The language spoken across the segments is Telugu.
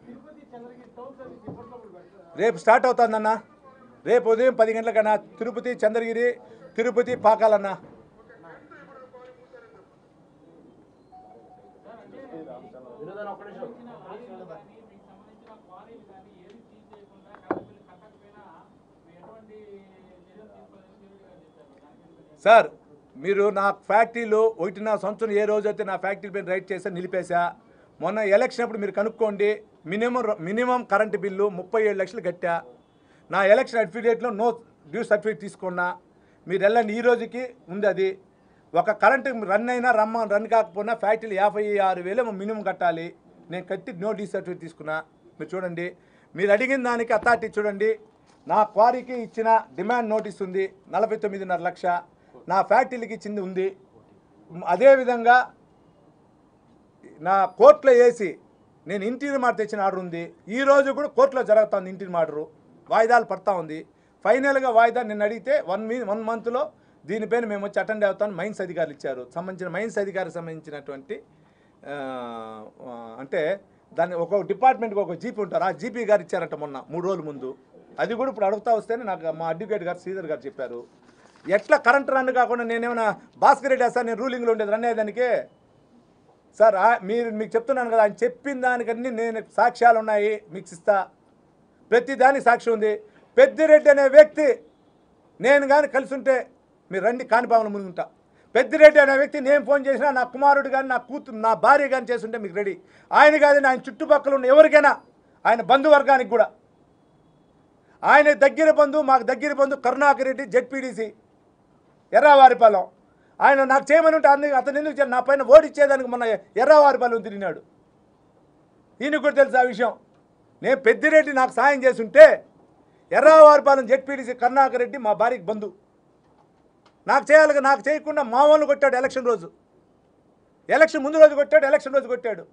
రేపు స్టార్ట్ అవుతుందన్న రేపు ఉదయం పది గంటలకన్నా తిరుపతి చంద్రగిరి తిరుపతి పాకాలన్న సార్ మీరు నా ఫ్యాక్టరీలో ఒకటిన్నర సంవత్సరం ఏ రోజు అయితే నా ఫ్యాక్టరీ పైన రైట్ చేసా నిలిపేశా మొన్న ఎలక్షన్ అప్పుడు మీరు కనుక్కోండి మినిమం మినిమం కరెంటు బిల్లు ముప్పై ఏడు లక్షలు కట్టా నా ఎలక్షన్ సర్టిఫికేట్లో నో డ్యూ సర్టిఫికేట్ తీసుకున్నా మీరు వెళ్ళండి ఈ రోజుకి ఉంది అది ఒక కరెంటు రన్ అయినా రమ్మ రన్ కాకపోయినా ఫ్యాక్టరీలు యాభై ఆరు వేలు మినిమం కట్టాలి నేను కట్టి నో డ్యూ సర్టిఫికేట్ తీసుకున్నా మీరు చూడండి మీరు అడిగిన దానికి అథారిటీ చూడండి నా క్వారీకి ఇచ్చిన డిమాండ్ నోటీస్ ఉంది నలభై తొమ్మిదిన్నర లక్ష నా ఫ్యాక్టరీకి ఇచ్చింది ఉంది అదేవిధంగా నా కోర్టులో వేసి నేను ఇంటీరియర్ మాట తెచ్చిన ఆర్డర్ ఉంది ఈ రోజు కూడా కోర్టులో జరుగుతుంది ఇంటీరియర్ ఆర్డరు వాయిదాలు పడతా ఉంది ఫైనల్గా వాయిదా నిన్ను అడిగితే వన్ మీ వన్ మంత్లో దీనిపైన మేము వచ్చి అటెండ్ అవుతాం మైన్స్ అధికారులు ఇచ్చారు సంబంధించిన మైన్స్ అధికారికి సంబంధించినటువంటి ఆ, ఆ, అంటే దాన్ని ఒక డిపార్ట్మెంట్కి ఒక జీపీ ఉంటారు ఆ జీపీ గారు ఇచ్చారంట మొన్న మూడు రోజుల ముందు అది కూడా ఇప్పుడు అడుగుతా వస్తేనే నాకు మా అడ్వకేట్ గారు శ్రీధర్ గారు చెప్పారు ఎట్లా కరెంట్ రన్ కాకుండా నేనేమైనా భాస్కర్ రెడ్డి సార్ నేను రూలింగ్లో ఉండేది రన్ అయ్యేదానికి సార్ ఆ- మీరు మీకు చెప్తున్నాను కదా ఆయన చెప్పిన దానికన్నీ నేను సాక్ష్యాలు ఉన్నాయి మీకు ఇస్తా ప్రతి దానికి సాక్షి ఉంది పెద్దిరెడ్డి అనే వ్యక్తి నేను కానీ కలిసి ఉంటే మీరు రండి కాణిపాములు ముందుంటా పెద్దిరెడ్డి అనే వ్యక్తి నేను ఫోన్ చేసినా నా కుమారుడు కానీ నా కూతురు నా భార్య కానీ చేస్తుంటే మీకు రెడీ ఆయన కాదు ఆయన చుట్టుపక్కల ఉన్న ఎవరికైనా ఆయన బంధువర్గానికి కూడా ఆయన దగ్గర బంధు మాకు దగ్గర బంధు కరుణాకర్ రెడ్డి జెడ్పీడీసీ ఎర్రవారిపాలెం ఆయన నాకు చేయమని ఉంటే అందుకు అతను ఎందుకు చేయను? నా పైన ఓడిచ్చేదానికి మొన్న ఎర్రవారిపాలెం తిరిగినాడు ఈయనకు కూడా తెలుసు ఆ విషయం నేను పెద్దిరెడ్డి నాకు సాయం చేస్తుంటే ఎర్రవారిపాలెం జెడ్పీడీసీ కరుణాకర్ రెడ్డి మా భార్యకి బంధు నాకు చేయాలి నాకు చేయకుండా మా వాళ్ళు కొట్టాడు ఎలక్షన్ రోజు ఎలక్షన్ ముందు రోజు కొట్టాడు ఎలక్షన్ రోజు కొట్టాడు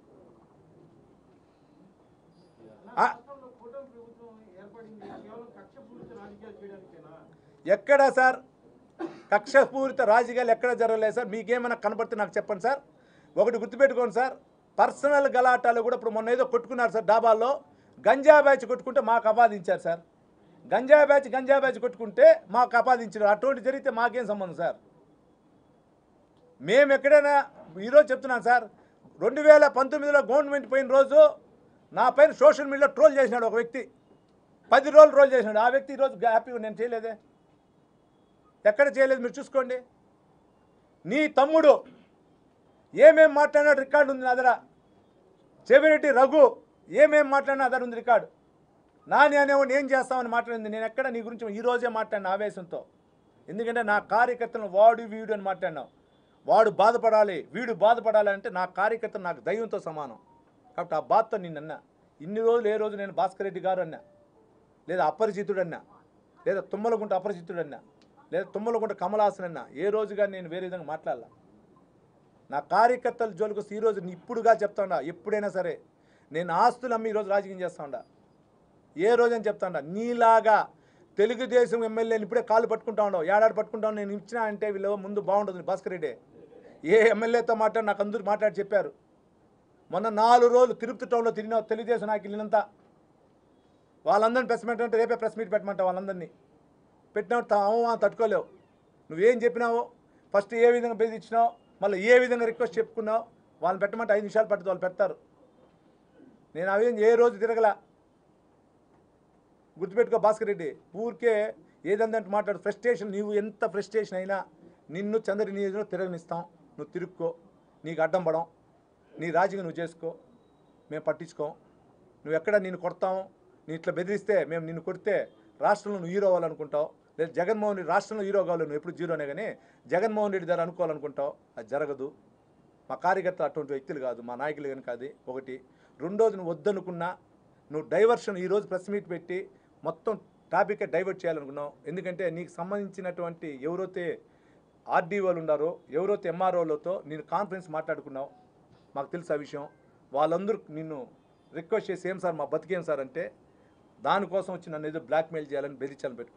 ఆ, రాష్ట్రంలో కూటమి ప్రభుత్వం ఏర్పడింది కేవలం కక్షపూరిత రాజకీయాలు చేయడానికేనా ఎక్కడ సార్ కక్షపూరిత రాజకీయాలు ఎక్కడ జరగలేదు సార్ మీకేమైనా కనపడితే నాకు చెప్పండి సార్ ఒకటి గుర్తుపెట్టుకోండి సార్ పర్సనల్ గలాటాలు కూడా ఇప్పుడు మొన్న ఏదో కొట్టుకున్నారు సార్ డాబాల్లో గంజా బ్యాచ్ కొట్టుకుంటే మాకు అపాదించారు సార్ గంజా బ్యాచ్ గంజా బ్యాచ్ కొట్టుకుంటే మాకు అపాదించారు అటువంటి జరిగితే మాకేం సంబంధం సార్ మేము ఎక్కడైనా ఈరోజు చెప్తున్నాను సార్ రెండు వేల పంతొమ్మిదిలో గవర్నమెంట్ పోయిన రోజు నా పైన సోషల్ మీడియాలో ట్రోల్ చేసినాడు ఒక వ్యక్తి పది రోజులు ట్రోల్ చేసినాడు ఆ వ్యక్తి ఈరోజు హ్యాపీగా నేను చేయలేదే ఎక్కడ చేయలేదు మీరు చూసుకోండి నీ తమ్ముడు ఏమేం మాట్లాడినాడు రికార్డు ఉంది నా దగ్గర చెవిరెడ్డి రఘు ఏమేం మాట్లాడినా అదర్ ఉంది రికార్డు నాని అనేవాడిని ఏం చేస్తామని మాట్లాడింది నేను ఎక్కడ నీ గురించి ఈ రోజే మాట్లాడిన ఆవేశంతో ఎందుకంటే నా కార్యకర్తను వాడు వీడు అని మాట్లాడినావు వాడు బాధపడాలి వీడు బాధపడాలి అంటే నా కార్యకర్త నాకు దైవంతో సమానం కాబట్టి ఆ బాధతో నేను అన్నా ఇన్ని రోజులు ఏ రోజు నేను భాస్కర్ రెడ్డి గారు అన్నా లేదా అపరిచితుడు అన్నా లేదా తుమ్మలగుంట అపరిచితుడు అన్నా లేదా తుమ్మలగుంట కమలాసన్ అన్నా ఏ రోజుగా నేను వేరే విధంగా మాట్లాడాల నా కార్యకర్తల జోలికి వస్తే ఈరోజు నీ ఇప్పుడుగా చెప్తాండా ఎప్పుడైనా సరే నేను ఆస్తులు అమ్మి ఈరోజు రాజకీయం చేస్తాండా ఏ రోజని చెప్తాండా నీలాగా తెలుగుదేశం ఎమ్మెల్యేని ఇప్పుడే కాళ్ళు పట్టుకుంటా ఉండవు ఏడాది పట్టుకుంటాను నేను ఇచ్చినా అంటే వీళ్ళు ముందు బాగుంటుంది భాస్కర్ రెడ్డి ఏ ఎమ్మెల్యేతో మాట్లాడి నాకు అందరూ మాట్లాడి చెప్పారు మొన్న నాలుగు రోజులు తిరుపతి టౌన్లో తిరిగిన తెలుగుదేశం నాకు వెళ్ళినంత వాళ్ళందరిని ప్రెస్ మీట్ అంటే రేపే ప్రెస్ మీట్ పెట్టమంటావు వాళ్ళందరినీ పెట్టినప్పుడు అవమానం తట్టుకోలేవు నువ్వేం చెప్పినావు ఫస్ట్ ఏ విధంగా బెదిరించినావు మళ్ళీ ఏ విధంగా రిక్వెస్ట్ చెప్పుకున్నావు వాళ్ళని పెట్టమంటే ఐదు నిమిషాలు పట్టుతుంది వాళ్ళు పెడతారు నేను అవి ఏ రోజు తిరగలా గుర్తుపెట్టుకో భాస్కర్ రెడ్డి ఊరికే ఏదందంటే మాట్లాడు ఫ్రస్ట్రేషన్ నీవు ఎంత ఫ్రస్ట్రేషన్ అయినా నిన్ను చంద్ర నియోజకవర్గంలో తిరగనిస్తాం నువ్వు తిరుక్కో నీకు అడ్డం పడం నీ రాజకీయం నువ్వు చేసుకో మేము పట్టించుకోం నువ్వు ఎక్కడ నిన్ను కొడతాము నీ ఇట్లా బెదిరిస్తే మేము నిన్ను కొడితే రాష్ట్రంలో నువ్వు హీరో అవ్వాలనుకుంటావు లేదా జగన్మోహన్ రెడ్డి రాష్ట్రంలో హీరో కావాలి నువ్వు ఎప్పుడు జీరోనే కానీ జగన్మోహన్ రెడ్డి దగ్గర అనుకోవాలనుకుంటావు అది జరగదు మా కార్యకర్తలు అటువంటి వ్యక్తులు కాదు మా నాయకులు కనుక అది ఒకటి రెండోది నువ్వు వద్దనుకున్నా నువ్వు డైవర్షన్ ఈరోజు ప్రెస్ మీట్ పెట్టి మొత్తం టాపిక్ డైవర్ట్ చేయాలనుకున్నావు ఎందుకంటే నీకు సంబంధించినటువంటి ఎవరైతే ఆర్డీఓలు ఉన్నారో ఎవరైతే ఎంఆర్ఓలతో నేను కాన్ఫరెన్స్ మాట్లాడుకున్నావు మాకు తెలుసు ఆ విషయం వాళ్ళందరూ నిన్ను రిక్వెస్ట్ చేసి ఏం సార్ మా బతికేం సార్ అంటే దానికోసం వచ్చి నన్ను ఏదో బ్లాక్మెయిల్ చేయాలని బెదిరించాలని పెట్టుకున్నాను